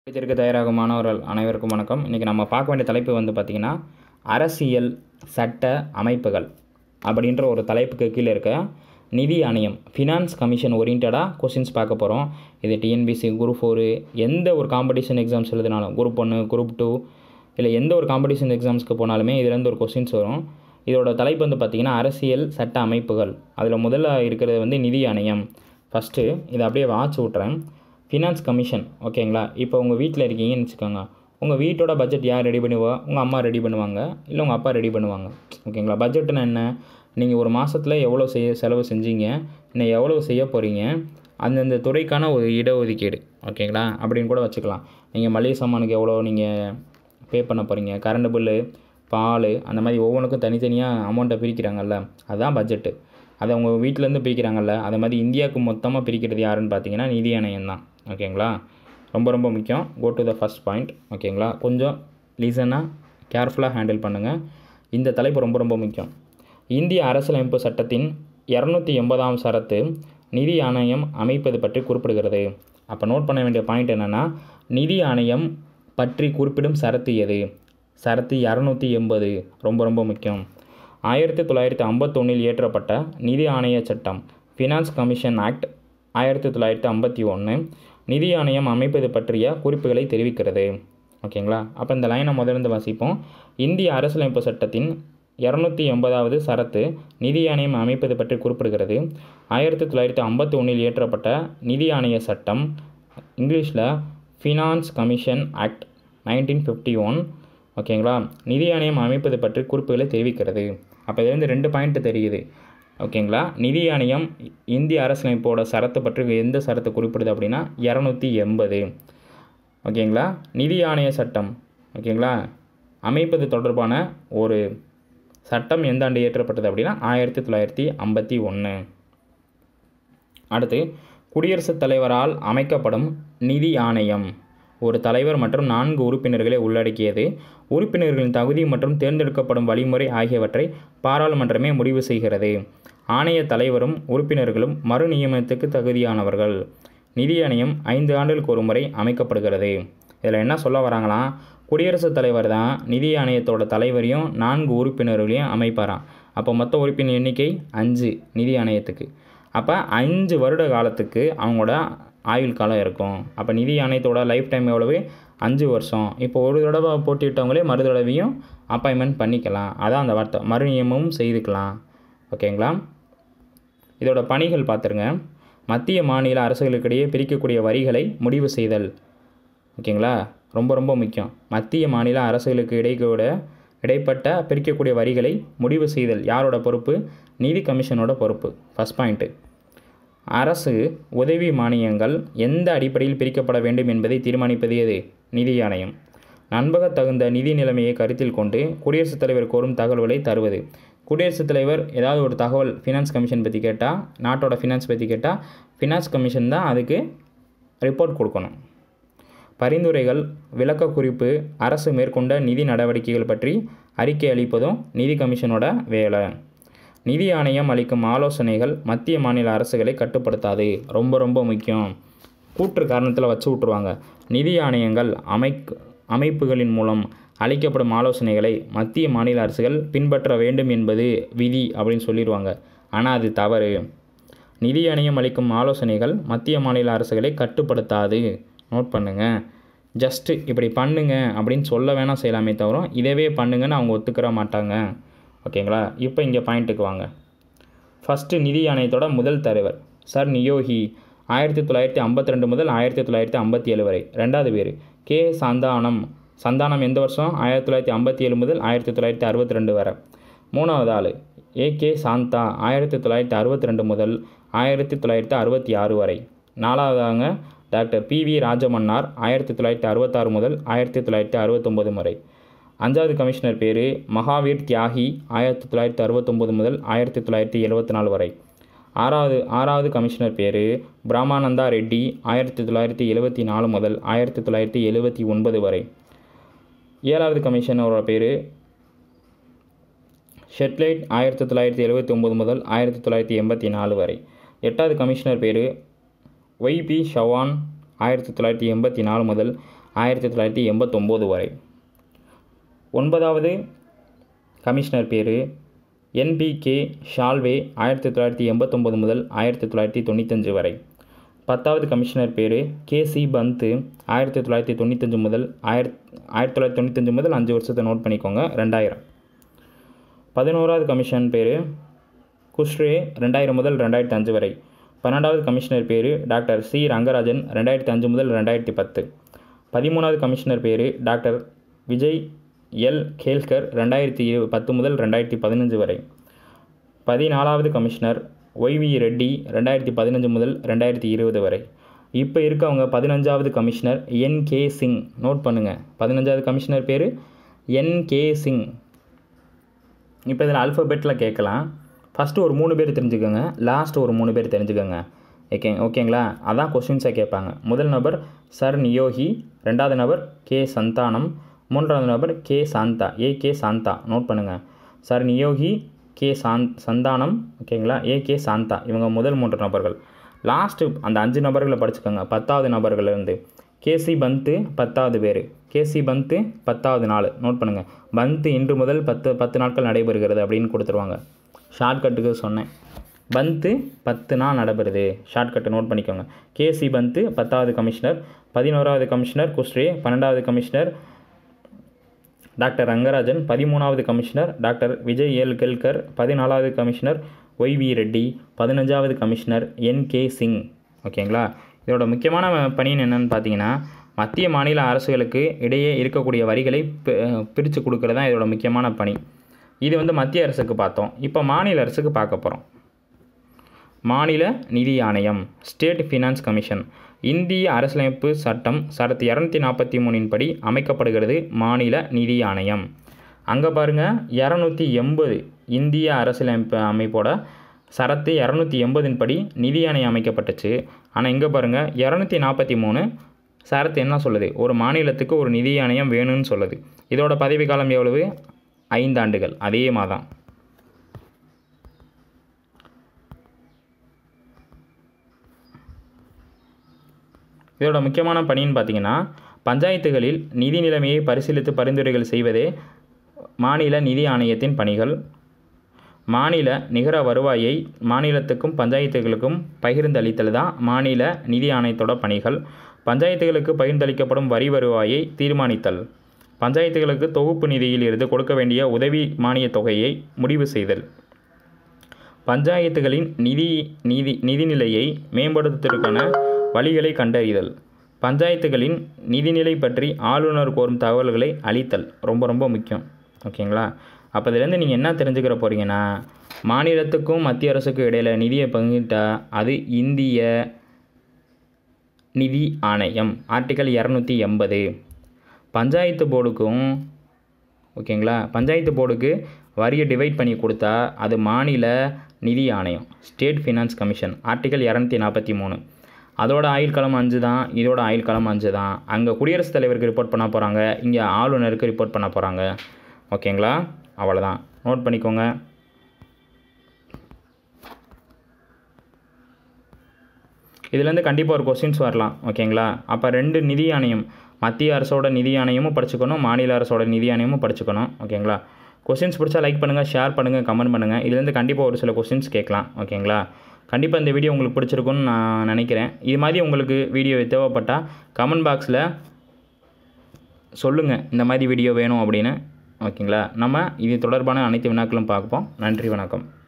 இதற்கு தயாராகும் மாணவர்கள் அனைவருக்கும் வணக்கம் இன்றைக்கி நம்ம பார்க்க வேண்டிய தலைப்பு வந்து பார்த்திங்கன்னா அரசியல் சட்ட அமைப்புகள் அப்படின்ற ஒரு தலைப்புக்கு கீழே இருக்க நிதி ஆணையம் ஃபினான்ஸ் கமிஷன் ஓரியன்டாக கொஷின்ஸ் பார்க்க போகிறோம் இது டிஎன்பிசி குரூப் ஃபோரு எந்த ஒரு காம்படிஷன் எக்ஸாம்ஸ் எழுதினாலும் குரூப் ஒன்று குரூப் டூ இல்லை எந்த ஒரு காம்படிஷன் எக்ஸாம்ஸ்க்கு போனாலுமே இதுலேருந்து ஒரு கொஷின்ஸ் வரும் இதோட தலைப்பு வந்து பார்த்திங்கன்னா அரசியல் சட்ட அமைப்புகள் அதில் முதல்ல இருக்கிறது வந்து நிதி ஆணையம் ஃபஸ்ட்டு இதை அப்படியே வாட்ச் விட்றேன் ஃபினான்ஸ் கமிஷன் ஓகேங்களா இப்போ உங்கள் வீட்டில் இருக்கீங்கன்னு வச்சுக்கோங்க உங்கள் வீட்டோட பட்ஜெட் யார் ரெடி பண்ணுவா உங்கள் அம்மா ரெடி பண்ணுவாங்க இல்லை உங்கள் அப்பா ரெடி பண்ணுவாங்க ஓகேங்களா பட்ஜெட்னா என்ன நீங்கள் ஒரு மாதத்தில் எவ்வளோ செய்ய செலவு செஞ்சீங்க இன்னும் எவ்வளோ செய்ய போகிறீங்க அந்தந்த துறைக்கான ஒரு இடஒதுக்கீடு ஓகேங்களா அப்படின்னு கூட வச்சுக்கலாம் நீங்கள் மளிகை சாமானுக்கு எவ்வளோ நீங்கள் பே பண்ண போகிறீங்க கரண்ட் பில்லு பால் அந்த மாதிரி ஒவ்வொன்றுக்கும் தனித்தனியாக அமௌண்ட்டை பிரிக்கிறாங்கல்ல அதுதான் பட்ஜெட்டு அதை உங்கள் வீட்டிலேருந்து பிரிக்கிறாங்கல்ல அதை மாதிரி இந்தியாவுக்கு மொத்தமாக பிரிக்கிறது யாருன்னு பார்த்தீங்கன்னா நிதி ஆணையம் தான் ஓகேங்களா ரொம்ப ரொம்ப முக்கியம் go to the first point ஓகேங்களா கொஞ்சம் லீசனாக கேர்ஃபுல்லாக ஹேண்டில் பண்ணுங்கள் இந்த தலைப்பு ரொம்ப ரொம்ப முக்கியம் இந்திய அரசியலமைப்பு சட்டத்தின் இரநூத்தி எண்பதாம் சரத்து நிதி ஆணையம் அமைப்பது பற்றி குறிப்பிடுகிறது அப்போ நோட் பண்ண வேண்டிய பாயிண்ட் என்னென்னா நிதி ஆணையம் பற்றி குறிப்பிடும் சரத்து எது சரத்து இரநூத்தி எண்பது ரொம்ப ரொம்ப முக்கியம் ஆயிரத்தி தொள்ளாயிரத்தி ஐம்பத்தொன்னில் இயற்றப்பட்ட நிதி ஆணைய சட்டம் ஃபினான்ஸ் கமிஷன் ஆக்ட் ஆயிரத்தி தொள்ளாயிரத்தி ஐம்பத்தி ஒன்று நிதி ஆணையம் அமைப்பது பற்றிய குறிப்புகளை தெரிவிக்கிறது ஓகேங்களா அப்போ இந்த லைனை முதலிருந்து வாசிப்போம் இந்திய அரசியலமைப்பு சட்டத்தின் இரநூத்தி எண்பதாவது சரத்து நிதி ஆணையம் அமைப்பது பற்றி குறிப்பிடுகிறது ஆயிரத்தி தொள்ளாயிரத்தி ஐம்பத்தி ஒன்றில் இயற்றப்பட்ட நிதி ஆணைய சட்டம் இங்கிலீஷில் finance commission act nineteen fifty one ஓகேங்களா நிதி ஆணையம் அமைப்பது பற்றி குறிப்புகளை தெரிவிக்கிறது அப்போ இதுலேருந்து ரெண்டு பாயிண்ட் தெரியுது ஓகேங்களா நிதி ஆணையம் இந்திய அரசியலமைப்போட சரத்தை பற்றி எந்த சரத்தை குறிப்பிடுது அப்படின்னா இரநூத்தி எண்பது ஓகேங்களா நிதி ஆணைய சட்டம் ஓகேங்களா அமைப்பது தொடர்பான ஒரு சட்டம் எந்த ஆண்டு இயற்றப்பட்டது அப்படின்னா ஆயிரத்தி தொள்ளாயிரத்தி ஐம்பத்தி ஒன்று அடுத்து குடியரசுத் தலைவரால் அமைக்கப்படும் நிதி ஆணையம் ஒரு தலைவர் மற்றும் நான்கு உறுப்பினர்களை உள்ளடக்கியது உறுப்பினர்களின் தகுதி மற்றும் தேர்ந்தெடுக்கப்படும் வழிமுறை ஆகியவற்றை பாராளுமன்றமே முடிவு செய்கிறது ஆணைய தலைவரும் உறுப்பினர்களும் மறு நியமனத்துக்கு தகுதியானவர்கள் நிதி ஆணையம் ஐந்து ஆண்டுகளுக்கு ஒரு முறை அமைக்கப்படுகிறது இதில் என்ன சொல்ல வராங்களாம் குடியரசுத் தலைவர் தான் நிதி ஆணையத்தோட தலைவரையும் நான்கு உறுப்பினர்களையும் அமைப்பாராம் அப்போ மொத்த உறுப்பினர் எண்ணிக்கை அஞ்சு நிதி ஆணையத்துக்கு அப்போ அஞ்சு வருட காலத்துக்கு அவங்களோட ஆயுள் காலம் இருக்கும் அப்போ நிதி ஆணையத்தோட லைஃப் டைம் எவ்வளவு அஞ்சு வருஷம் இப்போ ஒரு தடவை போட்டியிட்டவங்களே மறு தடவையும் அப்பாயின்மெண்ட் பண்ணிக்கலாம் அதான் அந்த வார்த்தை மறு நியமனமும் செய்துக்கலாம் ஓகேங்களா இதோட பணிகள் பார்த்துருங்க மத்திய மாநில அரசுகளுக்கிடையே பிரிக்கக்கூடிய வரிகளை முடிவு செய்தல் ஓகேங்களா ரொம்ப ரொம்ப முக்கியம் மத்திய மாநில அரசுகளுக்கு இடைக்கூட இடைப்பட்ட பிரிக்கக்கூடிய வரிகளை முடிவு செய்தல் யாரோட பொறுப்பு நிதி கமிஷனோட பொறுப்பு ஃபஸ்ட் பாயிண்ட்டு அரசு உதவி மானியங்கள் எந்த அடிப்படையில் பிரிக்கப்பட வேண்டும் என்பதை தீர்மானிப்பது எது நிதி ஆணையம் நண்பகத்தகுந்த நிதி நிலைமையை கருத்தில் கொண்டு குடியரசுத் தலைவர் கோரும் தகவல்களை தருவது குடியரசுத் தலைவர் ஏதாவது ஒரு தகவல் ஃபினான்ஸ் கமிஷன் பற்றி கேட்டால் நாட்டோட ஃபினான்ஸ் பற்றி கேட்டால் ஃபினான்ஸ் கமிஷன் தான் அதுக்கு ரிப்போர்ட் கொடுக்கணும் பரிந்துரைகள் விளக்க குறிப்பு அரசு மேற்கொண்ட நிதி நடவடிக்கைகள் பற்றி அறிக்கை அளிப்பதும் நிதி கமிஷனோட வேலை நிதி ஆணையம் அளிக்கும் ஆலோசனைகள் மத்திய மாநில அரசுகளை கட்டுப்படுத்தாது ரொம்ப ரொம்ப முக்கியம் கூற்று காரணத்தில் வச்சு விட்ருவாங்க நிதி ஆணையங்கள் அமைக் அமைப்புகளின் மூலம் அளிக்கப்படும் ஆலோசனைகளை மத்திய மாநில அரசுகள் பின்பற்ற வேண்டும் என்பது விதி அப்படின்னு சொல்லிடுவாங்க ஆனால் அது தவறு நிதி ஆணையம் அளிக்கும் ஆலோசனைகள் மத்திய மாநில அரசுகளை கட்டுப்படுத்தாது நோட் பண்ணுங்கள் ஜஸ்ட்டு இப்படி பண்ணுங்க அப்படின்னு சொல்ல வேணால் செய்யலாமே தவிர இதவே பண்ணுங்கன்னு அவங்க ஒத்துக்கிற மாட்டாங்க ஓகேங்களா இப்போ இங்கே பாயிண்ட்டுக்கு வாங்க ஃபஸ்ட்டு நிதி ஆணையத்தோட முதல் தலைவர் சார் நியோகி ஆயிரத்தி தொள்ளாயிரத்தி ஐம்பத்தி ரெண்டு முதல் ஆயிரத்தி தொள்ளாயிரத்தி ஐம்பத்தி ஏழு வரை ரெண்டாவது பேர் கே சந்தானம் சந்தானம் எந்த வருஷம் ஆயிரத்தி தொள்ளாயிரத்தி ஐம்பத்தி ஏழு முதல் ஆயிரத்தி தொள்ளாயிரத்தி அறுபத்தி ரெண்டு வரை மூணாவது ஆள் ஏ கே சாந்தா ஆயிரத்தி தொள்ளாயிரத்தி அறுபத்தி ரெண்டு முதல் ஆயிரத்தி தொள்ளாயிரத்தி அறுபத்தி ஆறு வரை நாலாவதாங்க டாக்டர் பி வி ராஜமன்னார் ஆயிரத்தி தொள்ளாயிரத்தி அறுபத்தாறு முதல் ஆயிரத்தி தொள்ளாயிரத்தி அறுபத்தொம்போது வரை அஞ்சாவது கமிஷனர் பேர் மகாவீர் தியாகி ஆயிரத்தி தொள்ளாயிரத்தி அறுபத்தொம்போது முதல் ஆயிரத்தி தொள்ளாயிரத்தி எழுபத்தி நாலு வரை ஆறாவது ஆறாவது கமிஷனர் பேர் பிராமானந்தா ரெட்டி ஆயிரத்தி தொள்ளாயிரத்தி எழுபத்தி நாலு முதல் ஆயிரத்தி தொள்ளாயிரத்தி எழுபத்தி ஒன்பது வரை ஏழாவது கமிஷனரோட பேர் ஷெட்லைட் ஆயிரத்தி தொள்ளாயிரத்தி எழுபத்தி ஒம்பது முதல் ஆயிரத்தி தொள்ளாயிரத்தி எண்பத்தி நாலு வரை எட்டாவது கமிஷனர் பேர் ஒய்பி ஷவான் ஆயிரத்தி தொள்ளாயிரத்தி எண்பத்தி நாலு முதல் ஆயிரத்தி தொள்ளாயிரத்தி எண்பத்தொம்போது வரை ஒன்பதாவது கமிஷனர் பேர் என்பிகே ஷால்வே ஆயிரத்தி தொள்ளாயிரத்தி எண்பத்தொம்போது முதல் ஆயிரத்தி தொள்ளாயிரத்தி தொண்ணூத்தஞ்சு வரை பத்தாவது கமிஷனர் பேர் கேசி பந்த் ஆயிரத்தி தொள்ளாயிரத்தி தொண்ணூத்தஞ்சு முதல் ஆயிரத் ஆயிரத்தி தொள்ளாயிரத்தி தொண்ணூத்தஞ்சு முதல் அஞ்சு வருஷத்தை நோட் பண்ணிக்கோங்க ரெண்டாயிரம் பதினோராவது கமிஷன் பேர் குஷ்ரே ரெண்டாயிரம் முதல் ரெண்டாயிரத்தி அஞ்சு வரை பன்னெண்டாவது கமிஷனர் பேர் டாக்டர் சி ரங்கராஜன் ரெண்டாயிரத்தி அஞ்சு முதல் ரெண்டாயிரத்தி பத்து பதிமூணாவது கமிஷனர் பேர் டாக்டர் விஜய் எல் கேல்கர் ரெண்டாயிரத்தி இரு பத்து முதல் ரெண்டாயிரத்தி பதினஞ்சு வரை பதினாலாவது கமிஷனர் ஒய்வி ரெட்டி ரெண்டாயிரத்தி பதினஞ்சு முதல் ரெண்டாயிரத்தி இருபது வரை இப்போ இருக்கவங்க பதினஞ்சாவது commissioner N K Singh note பண்ணுங்கள் பதினஞ்சாவது கமிஷனர் பேர் என் கே சிங் இப்போ இதில் அல்ஃபபெட்டில் கேட்கலாம் ஃபஸ்ட்டு ஒரு மூணு பேர் தெரிஞ்சுக்கோங்க லாஸ்ட் ஒரு மூணு பேர் தெரிஞ்சுக்கோங்க ஓகே ஓகேங்களா அதான் கொஸ்டின்ஸை கேட்பாங்க முதல் நபர் சர் நியோகி ரெண்டாவது நபர் கே சந்தானம் மூன்றாவது நபர் K Santha A K Santha note பண்ணுங்கள் சர் நியோகி கே சாந் சந்தானம் ஓகேங்களா ஏ கே சாந்தா இவங்க முதல் மூன்று நபர்கள் லாஸ்ட்டு அந்த அஞ்சு நபர்களை படிச்சுக்கோங்க பத்தாவது நபர்கள்லேருந்து கேசி பந்து பத்தாவது பேர் கேசி பந்து பத்தாவது நாள் நோட் பண்ணுங்கள் பந்து இன்று முதல் பத்து பத்து நாட்கள் நடைபெறுகிறது அப்படின்னு கொடுத்துருவாங்க ஷார்ட்கட்டுக்கு சொன்னேன் பந்து பத்து நாள் நடைபெறுது ஷார்ட்கட்டை நோட் பண்ணிக்கோங்க கேசி பந்து பத்தாவது கமிஷனர் பதினோராவது கமிஷனர் குஸ்ரே பன்னெண்டாவது கமிஷனர் டாக்டர் ரங்கராஜன் பதிமூணாவது commissioner doctor Vijay L Kelkar பதினாலாவது கமிஷனர் ஒய் வி ரெட்டி பதினஞ்சாவது கமிஷனர் என் கே சிங் ஓகேங்களா இதோட முக்கியமான பணின்னு என்னென்னு பார்த்தீங்கன்னா மத்திய மாநில அரசுகளுக்கு இடையே இருக்கக்கூடிய வரிகளை பிரித்து கொடுக்கறது தான் இதோட முக்கியமான பணி இது வந்து மத்திய அரசுக்கு பார்த்தோம் இப்போ மாநில அரசுக்கு பார்க்க போகிறோம் மாநில நிதி ஆணையம் ஸ்டேட் ஃபினான்ஸ் கமிஷன் இந்திய அரசியலமைப்பு சட்டம் சரத்து இரநூத்தி நாற்பத்தி மூணின் படி அமைக்கப்படுகிறது மாநில நிதி ஆணையம் அங்கே பாருங்கள் இரநூத்தி எண்பது இந்திய அரசியலமைப்பு அமைப்போட சரத்து இரநூத்தி எண்பதின் படி நிதி ஆணையம் அமைக்கப்பட்டுச்சு ஆனால் இங்கே பாருங்கள் இரநூத்தி நாற்பத்தி மூணு சரத்து என்ன சொல்லுது ஒரு மாநிலத்துக்கு ஒரு நிதி ஆணையம் வேணும்னு சொல்லுது இதோட பதவி காலம் எவ்வளவு ஐந்தாண்டுகள் அதே மாதம் இதோட முக்கியமான பணின்னு பார்த்தீங்கன்னா பஞ்சாயத்துகளில் நிதி நிலைமையை பரிசீலித்து பரிந்துரைகள் செய்வதே மாநில நிதி ஆணையத்தின் பணிகள் மாநில நிகர வருவாயை மாநிலத்துக்கும் பஞ்சாயத்துகளுக்கும் பகிர்ந்தளித்தல் தான் மாநில நிதி ஆணையத்தோட பணிகள் பஞ்சாயத்துகளுக்கு பகிர்ந்தளிக்கப்படும் வரி வருவாயை தீர்மானித்தல் பஞ்சாயத்துகளுக்கு தொகுப்பு நிதியில் இருந்து கொடுக்க வேண்டிய உதவி மானியத் தொகையை முடிவு செய்தல் பஞ்சாயத்துகளின் நிதி நிதி நிதிநிலையை மேம்படுத்துவதற்கான வழிகளை கண்டறிதல் பஞ்சாயத்துகளின் நிதிநிலை பற்றி ஆளுநர் கோரும் தகவல்களை அளித்தல் ரொம்ப ரொம்ப முக்கியம் ஓகேங்களா அப்போ இதுலேருந்து நீங்கள் என்ன தெரிஞ்சுக்கிற போகிறீங்கன்னா மாநிலத்துக்கும் மத்திய அரசுக்கும் இடையில் நிதியை பங்கிட்டா அது இந்திய நிதி ஆணையம் ஆர்டிக்கல் இரநூத்தி எண்பது பஞ்சாயத்து போர்டுக்கும் ஓகேங்களா பஞ்சாயத்து போர்டுக்கு வரியை டிவைட் பண்ணி கொடுத்தா அது மாநில நிதி ஆணையம் ஸ்டேட் ஃபினான்ஸ் கமிஷன் ஆர்டிக்கல் இரநூத்தி நாற்பத்தி மூணு அதோட ஆயுள் காலம் அஞ்சு தான் இதோட ஆயுள் காலம் அஞ்சு தான் அங்கே குடியரசுத் தலைவருக்கு ரிப்போர்ட் பண்ண போகிறாங்க இங்கே ஆளுநருக்கு ரிப்போர்ட் பண்ண போகிறாங்க ஓகேங்களா அவ்வளோதான் நோட் பண்ணிக்கோங்க இதுலேருந்து கண்டிப்பாக ஒரு கொஸ்டின்ஸ் வரலாம் ஓகேங்களா அப்போ ரெண்டு நிதி ஆணையம் மத்திய அரசோட நிதி ஆணையமும் படிச்சுக்கணும் மாநில அரசோட நிதி ஆணையமும் படிச்சுக்கணும் ஓகேங்களா கொஸ்டின்ஸ் பிடிச்சா லைக் பண்ணுங்கள் ஷேர் பண்ணுங்கள் கமெண்ட் பண்ணுங்கள் இதுலேருந்து கண்டிப்பாக ஒரு சில கொஸ்டின்ஸ் கேட்கலாம் ஓகேங்களா கண்டிப்பாக இந்த வீடியோ உங்களுக்கு பிடிச்சிருக்குன்னு நான் நினைக்கிறேன் இது மாதிரி உங்களுக்கு வீடியோ தேவைப்பட்டால் கமெண்ட் பாக்ஸில் சொல்லுங்கள் இந்த மாதிரி வீடியோ வேணும் அப்படின்னு ஓகேங்களா நம்ம இது தொடர்பான அனைத்து வினாக்களும் பார்ப்போம் நன்றி வணக்கம்